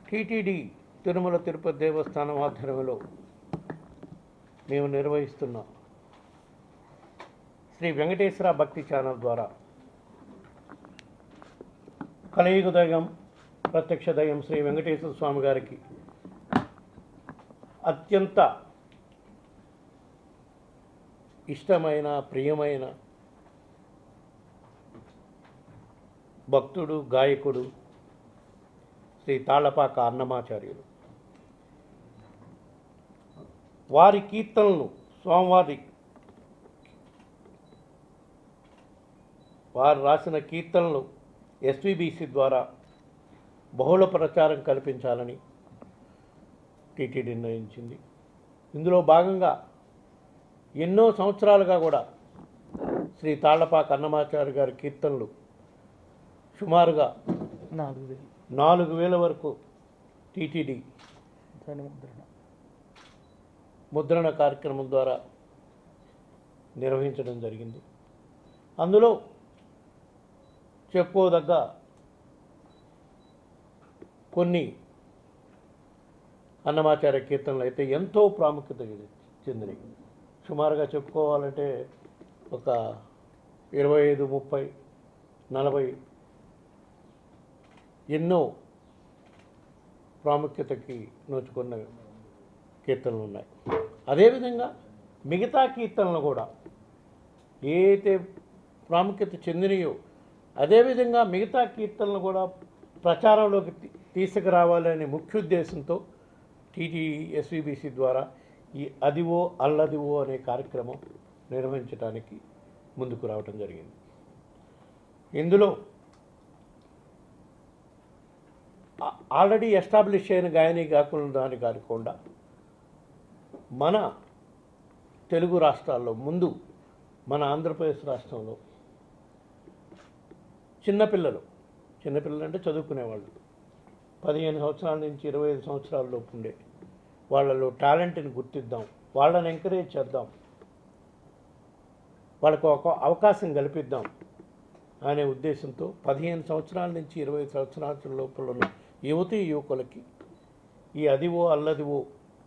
TTD Tirumala Tirupati దేవస్థానం ఆధ్వర్యంలో మేము నిర్వహిస్తున్న శ్రీ వెంకటేశ్వర భక్తి ఛానల్ ద్వారా కలయుగ దైవం ప్రత్యక్ష దైవం శ్రీ వెంకటేశ్వర స్వామి గారికి అత్యంత ఇష్టమైన ప్రియమైన భక్తుడు గాయకుడు శ్రీ తాళపాక అన్నమాచార్యులు వారి కీర్తనలు స్వామివారి వారు రాసిన కీర్తనలు ఎస్విబిసి ద్వారా బహుళ ప్రచారం కల్పించాలని టీటీడీ నిర్ణయించింది ఇందులో భాగంగా ఎన్నో సంవత్సరాలుగా కూడా శ్రీ తాళ్లపాక అన్నమాచార్య గారి కీర్తనలు సుమారుగా నాలుగు వేలు నాలుగు వేల వరకు టీటీడీ ధ్వని ముద్రణ ముద్రణ కార్యక్రమం ద్వారా నిర్వహించడం జరిగింది అందులో చెప్పుకోదగ్గ కొన్ని అన్నమాచార్య కీర్తనలు అయితే ఎంతో ప్రాముఖ్యత చెందినవి సుమారుగా చెప్పుకోవాలంటే ఒక ఇరవై ఐదు ముప్పై నలభై ఎన్నో ప్రాముఖ్యతకి నోచుకున్న కీర్తనలు ఉన్నాయి అదేవిధంగా మిగతా కీర్తనలు కూడా ఏ అయితే ప్రాముఖ్యత చెందినయో అదేవిధంగా మిగతా కీర్తనలు కూడా ప్రచారంలోకి తీ- తీసుకురావాలనే ముఖ్య ఉద్దేశంతో టీటీ ఎస్విబిసి ద్వారా ఈ అదివో అల్లదివో అనే కార్యక్రమం నిర్వహించడానికి ముందుకు రావటం జరిగింది ఇందులో ఆ- ఆల్రెడీ ఎస్టాబ్లిష్ అయిన గాయని కాకుండా దాని కాకుండా మన తెలుగు రాష్ట్రాల్లో ముందు మన ఆంధ్రప్రదేశ్ రాష్ట్రంలో చిన్నపిల్లలు చిన్నపిల్లలు అంటే చదువుకునేవాళ్ళు పదిహేను సంవత్సరాల నుంచి ఇరవై ఐదు సంవత్సరాల లోపు ఉండే వాళ్ళలో టాలెంట్ని గుర్తిద్దాం వాళ్ళని ఎంకరేజ్ చేద్దాం వాళ్ళకు ఒక అవకాశం కల్పిద్దాం అనే ఉద్దేశంతో పదిహేను సంవత్సరాల నుంచి ఇరవై సంవత్సరాల లోపల ఉన్న యువతీ యువకులకి ఈ అదివో అల్లదివో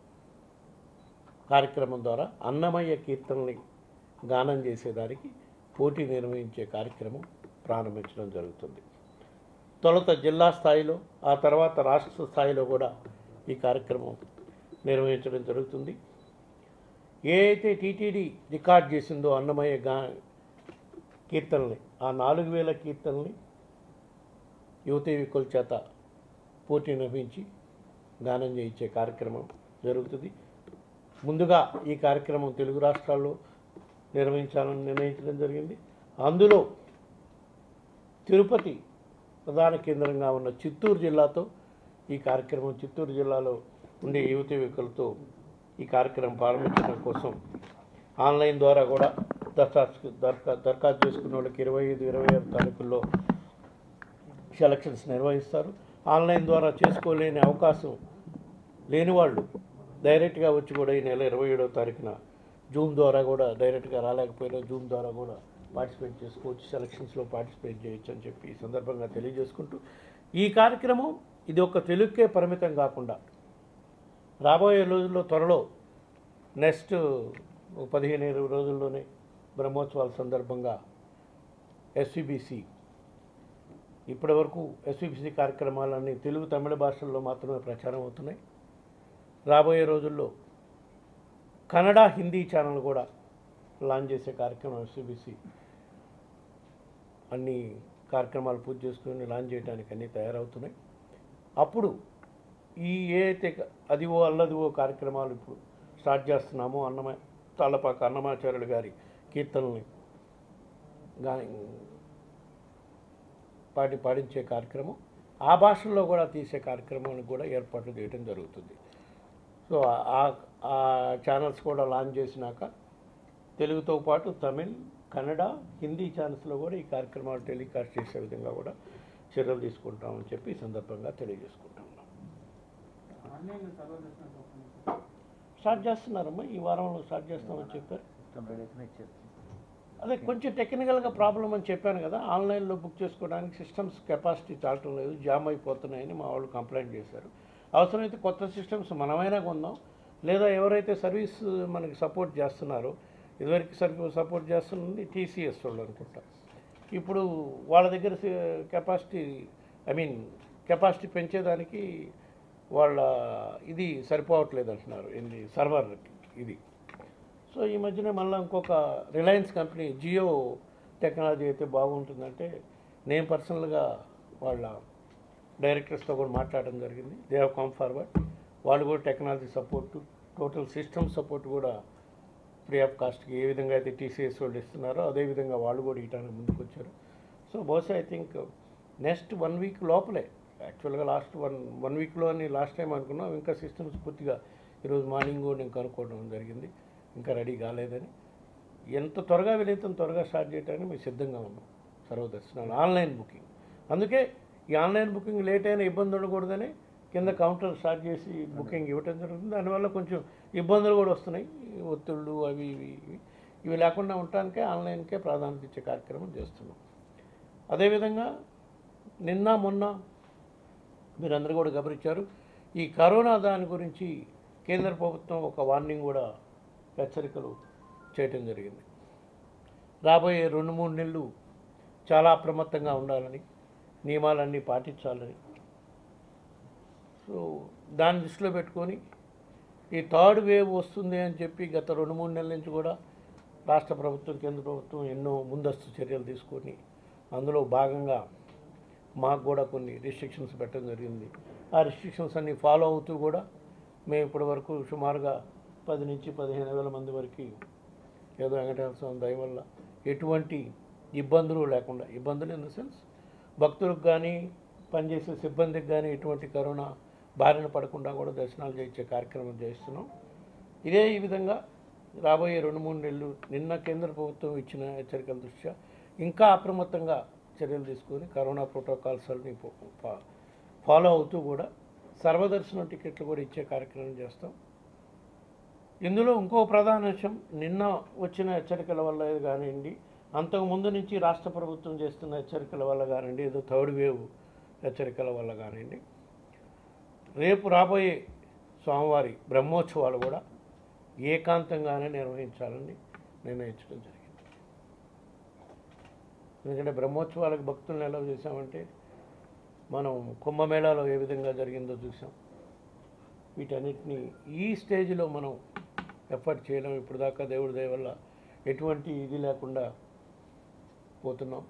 కార్యక్రమం ద్వారా అన్నమయ్య కీర్తనని గానం చేసేదానికి పోటీ నిర్వహించే కార్యక్రమం ప్రారంభించడం జరుగుతుంది తొలుత జిల్లా స్థాయిలో ఆ తర్వాత రాష్ట్ర స్థాయిలో కూడా ఈ కార్యక్రమం నిర్వహించడం జరుగుతుంది ఏ అయితే టీటీడీ రికార్డ్ చేసిందో అన్నమయ్య గా కీర్తనల్ని ఆ నాలుగు వేల కీర్తనల్ని యువతీ యువకుల చేత పోటీ నిర్వహించి గానం చేయించే కార్యక్రమం జరుగుతుంది ముందుగా ఈ కార్యక్రమం తెలుగు రాష్ట్రాల్లో నిర్వహించాలని నిర్ణయించడం జరిగింది అందులో తిరుపతి ప్రధాన కేంద్రంగా ఉన్న చిత్తూరు జిల్లాతో ఈ కార్యక్రమం చిత్తూరు జిల్లాలో ఉండే యువతి యువకులతో ఈ కార్యక్రమం ప్రారంభించడం కోసం ఆన్లైన్ ద్వారా కూడా దరఖాస్తు దరఖా దరఖాస్తు చేసుకున్న వాళ్ళకి ఇరవై ఐదు ఇరవై ఆరు తారీఖుల్లో సెలక్షన్స్ నిర్వహిస్తారు ఆన్లైన్ ద్వారా చేసుకోలేని అవకాశం లేని వాళ్ళు డైరెక్ట్గా వచ్చి కూడా ఈ నెల ఇరవై ఏడవ తారీఖున జూమ్ ద్వారా కూడా డైరెక్ట్గా రాలేకపోయినా జూమ్ ద్వారా కూడా పార్టిసిపేట్ చేసుకోవచ్చు సెలక్షన్స్లో పార్టిసిపేట్ చేయొచ్చు అని చెప్పి ఈ సందర్భంగా తెలియజేసుకుంటూ ఈ కార్యక్రమం ఇది ఒక తెలుగుకే పరిమితం కాకుండా రాబోయే రోజుల్లో త్వరలో నెక్స్ట్ పదిహేను ఇరవై రోజుల్లోనే బ్రహ్మోత్సవాల సందర్భంగా ఎస్విబిసి ఇప్పటివరకు ఎస్విబిసి కార్యక్రమాలన్నీ తెలుగు తమిళ భాషల్లో మాత్రమే ప్రచారం అవుతున్నాయి రాబోయే రోజుల్లో కన్నడ హిందీ ఛానల్ కూడా లాంచ్ చేసే కార్యక్రమం ఎస్విబిసి అన్ని కార్యక్రమాలు పూర్తి చేసుకుని లాంచ్ చేయడానికి అన్నీ తయారవుతున్నాయి అప్పుడు ఈ ఏ అయితే అదివో అల్లదివో కార్యక్రమాలు ఇప్పుడు స్టార్ట్ చేస్తున్నామో అన్నమయ తాళ్ళపాక అన్నమాచార్యులు గారి కీర్తనల్ని గా పాటి పాడించే కార్యక్రమం ఆ భాషల్లో కూడా తీసే కార్యక్రమానికి కూడా ఏర్పాట్లు చేయడం జరుగుతుంది సో ఆ- ఆ ఛానల్స్ కూడా లాంచ్ చేసినాక తెలుగుతో పాటు తమిళ్ కన్నడ హిందీ ఛానల్స్లో కూడా ఈ కార్యక్రమాలు టెలికాస్ట్ చేసే విధంగా కూడా చర్యలు తీసుకుంటామని చెప్పి ఈ సందర్భంగా తెలియజేసుకుంటా ఉన్నాం స్టార్ట్ చేస్తున్నారమ్మా ఈ వారంలో స్టార్ట్ చేస్తామని చెప్పారు తొంభై డేస్ ఇచ్చారు అదే కొంచెం టెక్నికల్గా ప్రాబ్లం అని చెప్పాను కదా ఆన్లైన్లో బుక్ చేసుకోవడానికి సిస్టమ్స్ కెపాసిటీ చాలటం లేదు జామ్ అయిపోతున్నాయని మా వాళ్ళు కంప్లైంట్ చేశారు అవసరమైతే కొత్త సిస్టమ్స్ మనమైనా కొందాం లేదా ఎవరైతే సర్వీస్ మనకి సపోర్ట్ చేస్తున్నారో ఇదివరకు సర్వీ సపోర్ట్ చేస్తుంది టీసీఎస్ వాళ్ళు అనుకుంటా ఇప్పుడు వాళ్ళ దగ్గర కెపాసిటీ ఐ మీన్ కెపాసిటీ పెంచేదానికి వాళ్ళ ఇది సరిపోవట్లేదు అంటున్నారు ఏంది సర్వర్ ఇది సో ఈ మధ్యన మళ్ళీ ఇంకొక రిలయన్స్ కంపెనీ జియో టెక్నాలజీ అయితే బాగుంటుందంటే నేను పర్సనల్గా వాళ్ళ డైరెక్టర్స్తో కూడా మాట్లాడడం జరిగింది దే హ్యావ్ కమ్ ఫార్వర్డ్ వాళ్ళు కూడా technology support total system support కూడా ఫ్రీ ఆఫ్ కాస్ట్కి ఏ విధంగా అయితే టీసీఎస్ వాళ్ళు ఇస్తున్నారో అదే విధంగా వాళ్ళు కూడా ఇవ్వడానికి ముందుకు వచ్చారు సో బహుశా I think next one week లోపలే యాక్చువల్గా లాస్ట్ వన్ వన్ వీక్లో అని లాస్ట్ టైం అనుకున్నాం ఇంకా సిస్టమ్స్ పూర్తిగా ఈరోజు మార్నింగ్ కూడా నేను కనుక్కోవడం జరిగింది ఇంకా రెడీ కాలేదని ఎంత త్వరగా వీలైతే అంత త్వరగా స్టార్ట్ చేయడానికి మేము సిద్ధంగా ఉన్నాం సర్వదర్శనాలు ఆన్లైన్ బుకింగ్ అందుకే ఈ ఆన్లైన్ బుకింగ్ లేట్ అయినా ఇబ్బంది ఉండకూడదని కింద కౌంటర్ స్టార్ట్ చేసి బుకింగ్ ఇవ్వటం జరుగుతుంది దానివల్ల కొంచెం ఇబ్బందులు కూడా వస్తున్నాయి ఈ ఒత్తిళ్ళు అవి ఇవి ఇవి ఇవి లేకుండా ఉండటానికే ఆన్లైన్కే ప్రాధాన్యత ఇచ్చే కార్యక్రమం చేస్తున్నాం అదేవిధంగా నిన్న మొన్న మీరందరూ కూడా గమనించారు ఈ కరోనా దాని గురించి కేంద్ర ప్రభుత్వం ఒక వార్నింగ్ కూడా హెచ్చరికలు చేయటం జరిగింది రాబోయే రెండు మూడు నెలలు చాలా అప్రమత్తంగా ఉండాలని నియమాలన్నీ పాటించాలని సో దాన్ని దృష్టిలో పెట్టుకొని ఈ థర్డ్ వేవ్ వస్తుంది అని చెప్పి గత రెండు మూడు నెలల నుంచి కూడా రాష్ట్ర ప్రభుత్వం కేంద్ర ప్రభుత్వం ఎన్నో ముందస్తు చర్యలు తీసుకొని అందులో భాగంగా మాకు కూడా కొన్ని రిస్ట్రిక్షన్స్ పెట్టడం జరిగింది ఆ రిస్ట్రిక్షన్స్ అన్ని ఫాలో అవుతూ కూడా మేము ఇప్పటి వరకు సుమారుగా పది నుంచి పదిహేను వేల మంది వరకు ఏదో వెంకటేశ్వర స్వామి దయ వల్ల ఎటువంటి ఇబ్బందులు లేకుండా ఇబ్బందులు ఇన్ ద సెన్స్ భక్తులకు కానీ పనిచేసే సిబ్బందికి కానీ ఎటువంటి కరోనా బారిన పడకుండా కూడా దర్శనాలు చేయించే కార్యక్రమం చేస్తున్నాం ఇదే ఈ విధంగా రాబోయే రెండు మూడు నెలలు నిన్న కేంద్ర ప్రభుత్వం ఇచ్చిన హెచ్చరికల దృష్ట్యా ఇంకా అప్రమత్తంగా చర్యలు తీసుకొని కరోనా ప్రోటోకాల్స్ అన్ని ఫో- ఫా- ఫాలో అవుతూ కూడా సర్వదర్శనం టికెట్లు కూడా ఇచ్చే కార్యక్రమం చేస్తాం ఇందులో ఇంకో ప్రధాన అంశం నిన్న వచ్చిన హెచ్చరికల వల్ల ఇది కానివ్వండి అంతకు ముందు నుంచి రాష్ట్ర ప్రభుత్వం చేస్తున్న హెచ్చరికల వల్ల కానివ్వండి ఏదో థర్డ్ వేవ్ హెచ్చరికల వల్ల కానివ్వండి రేపు రాబోయే స్వామివారి బ్రహ్మోత్సవాలు కూడా ఏకాంతంగానే నిర్వహించాలని నిర్ణయించడం జరిగింది ఎందుకంటే బ్రహ్మోత్సవాలకు భక్తులను ఎలా చేశామంటే మనం కుంభమేళాలో ఏ విధంగా జరిగిందో చూసాం వీటన్నిటిని ఈ స్టేజ్లో మనం ఎఫర్ట్ చేయడం ఇప్పుడు దాకా దేవుడి దయ వల్ల ఎటువంటి ఇది లేకుండా పోతున్నాం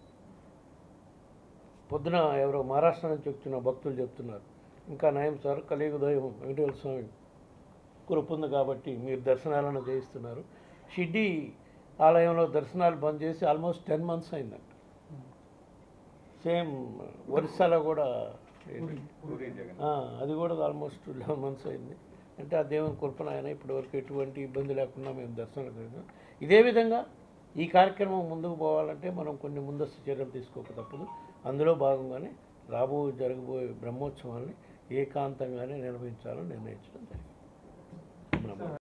పొద్దున ఎవరో మహారాష్ట్ర నుంచి వచ్చిన భక్తులు చెప్తున్నారు ఇంకా నయం సార్ కలియుగదయం వెంకటేశ్వర స్వామి కృపుంది కాబట్టి మీరు దర్శనాలను చేయిస్తున్నారు షిడ్డీ ఆలయంలో దర్శనాలు బంద్ చేసి ఆల్మోస్ట్ టెన్ మంత్స్ అయిందంట సేమ్ ఒరిస్సాలో కూడా ఆ, అది కూడా ఆల్మోస్ట్ లెవెన్ మంత్స్ అయింది అంటే ఆ దేవుని కృపణ ఆయన ఇప్పటివరకు ఎటువంటి ఇబ్బంది లేకుండా మేము దర్శనం చేసాం ఇదే విధంగా ఈ కార్యక్రమం ముందుకు పోవాలంటే మనం కొన్ని ముందస్తు చర్యలు తీసుకోక తప్పదు అందులో భాగంగానే రాబో జరగబోయే బ్రహ్మోత్సవాల్ని ఏకాంతంగానే నిర్వహించాలని నిర్ణయించడం జరిగింది